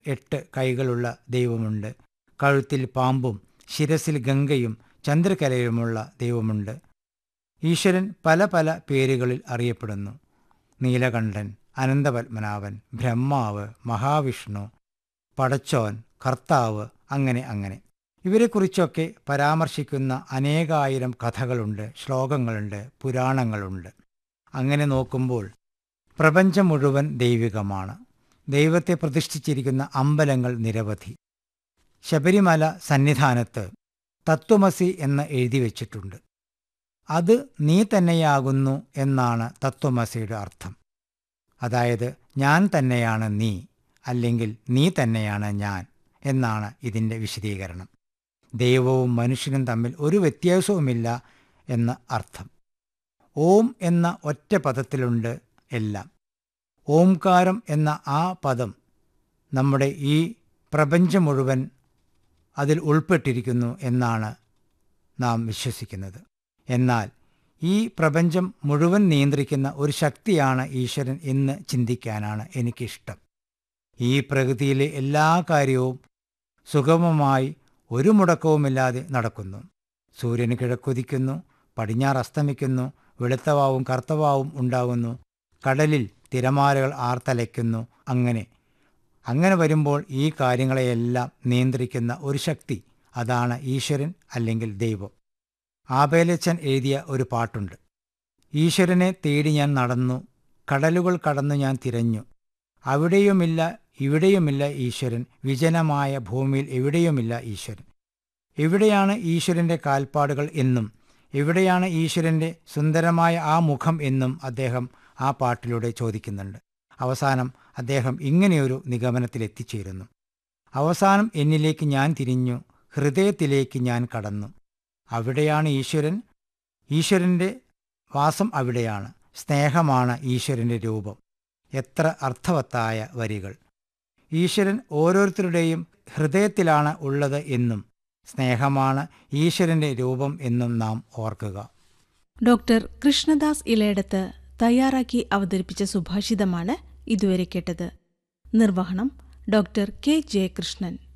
എട്ട് കൈകളുള്ള ദൈവമുണ്ട് കഴുത്തിൽ പാമ്പും ശിരസിൽ ഗംഗയും ചന്ദ്രകലയുമുള്ള ദൈവമുണ്ട് ഈശ്വരൻ പല പല പേരുകളിൽ അറിയപ്പെടുന്നു നീലകണ്ഠൻ അനന്തപത്മനാഭൻ ബ്രഹ്മാവ് മഹാവിഷ്ണു പടച്ചോൻ കർത്താവ് അങ്ങനെ അങ്ങനെ ഇവരെക്കുറിച്ചൊക്കെ പരാമർശിക്കുന്ന അനേകായിരം കഥകളുണ്ട് ശ്ലോകങ്ങളുണ്ട് പുരാണങ്ങളുണ്ട് അങ്ങനെ നോക്കുമ്പോൾ പ്രപഞ്ചം മുഴുവൻ ദൈവികമാണ് ദൈവത്തെ പ്രതിഷ്ഠിച്ചിരിക്കുന്ന അമ്പലങ്ങൾ നിരവധി ശബരിമല സന്നിധാനത്ത് തത്വമസി എന്ന് എഴുതി വച്ചിട്ടുണ്ട് അത് നീ തന്നെയാകുന്നു എന്നാണ് തത്വമസിയുടെ അർത്ഥം അതായത് ഞാൻ തന്നെയാണ് നീ അല്ലെങ്കിൽ നീ തന്നെയാണ് ഞാൻ എന്നാണ് ഇതിൻ്റെ വിശദീകരണം ദൈവവും മനുഷ്യനും തമ്മിൽ ഒരു വ്യത്യാസവുമില്ല എന്ന അർത്ഥം ഓം എന്ന ഒറ്റ പദത്തിലുണ്ട് എല്ലാം ഓംകാരം എന്ന ആ പദം നമ്മുടെ ഈ പ്രപഞ്ചം മുഴുവൻ അതിൽ ഉൾപ്പെട്ടിരിക്കുന്നു എന്നാണ് നാം വിശ്വസിക്കുന്നത് എന്നാൽ ഈ പ്രപഞ്ചം മുഴുവൻ നിയന്ത്രിക്കുന്ന ഒരു ശക്തിയാണ് ഈശ്വരൻ എന്ന് ചിന്തിക്കാനാണ് എനിക്കിഷ്ടം ഈ പ്രകൃതിയിലെ എല്ലാ കാര്യവും സുഗമമായി ഒരു മുടക്കവുമില്ലാതെ നടക്കുന്നു സൂര്യന് കിഴക്കുതിക്കുന്നു പടിഞ്ഞാറ് അസ്തമിക്കുന്നു വെളുത്തവാവും കറുത്തവാവും ഉണ്ടാകുന്നു കടലിൽ തിരമാലകൾ ആർത്തലയ്ക്കുന്നു അങ്ങനെ അങ്ങനെ വരുമ്പോൾ ഈ കാര്യങ്ങളെയെല്ലാം നിയന്ത്രിക്കുന്ന ഒരു ശക്തി അതാണ് ഈശ്വരൻ അല്ലെങ്കിൽ ദൈവം ആബേലച്ചൻ എഴുതിയ ഒരു പാട്ടുണ്ട് ഈശ്വരനെ തേടി ഞാൻ നടന്നു കടലുകൾ കടന്നു ഞാൻ തിരഞ്ഞു അവിടെയുമില്ല ഇവിടെയുമില്ല ഈശ്വരൻ വിജനമായ ഭൂമിയിൽ എവിടെയുമില്ല ഈശ്വരൻ എവിടെയാണ് ഈശ്വരൻ്റെ കാൽപ്പാടുകൾ എന്നും എവിടെയാണ് ഈശ്വരൻ്റെ സുന്ദരമായ ആ മുഖം എന്നും അദ്ദേഹം ആ പാട്ടിലൂടെ ചോദിക്കുന്നുണ്ട് അവസാനം അദ്ദേഹം ഇങ്ങനെയൊരു നിഗമനത്തിലെത്തിച്ചേരുന്നു അവസാനം എന്നിലേക്ക് ഞാൻ തിരിഞ്ഞു ഹൃദയത്തിലേക്ക് ഞാൻ കടന്നു അവിടെയാണ് ഈശ്വരൻ ഈശ്വരൻ്റെ വാസം അവിടെയാണ് സ്നേഹമാണ് ഈശ്വരൻ്റെ രൂപം എത്ര അർത്ഥവത്തായ വരികൾ ഈശ്വരൻ ഓരോരുത്തരുടെയും ഹൃദയത്തിലാണ് ഉള്ളത് എന്നും സ്നേഹമാണ് ഈശ്വരൻ്റെ രൂപം എന്നും നാം ഓർക്കുക ഡോക്ടർ കൃഷ്ണദാസ് ഇലയിടത്ത് തയ്യാറാക്കി അവതരിപ്പിച്ച സുഭാഷിതമാണ് ഇതുവരെ കേട്ടത് നിർവഹണം ഡോക്ടർ കെ ജയകൃഷ്ണൻ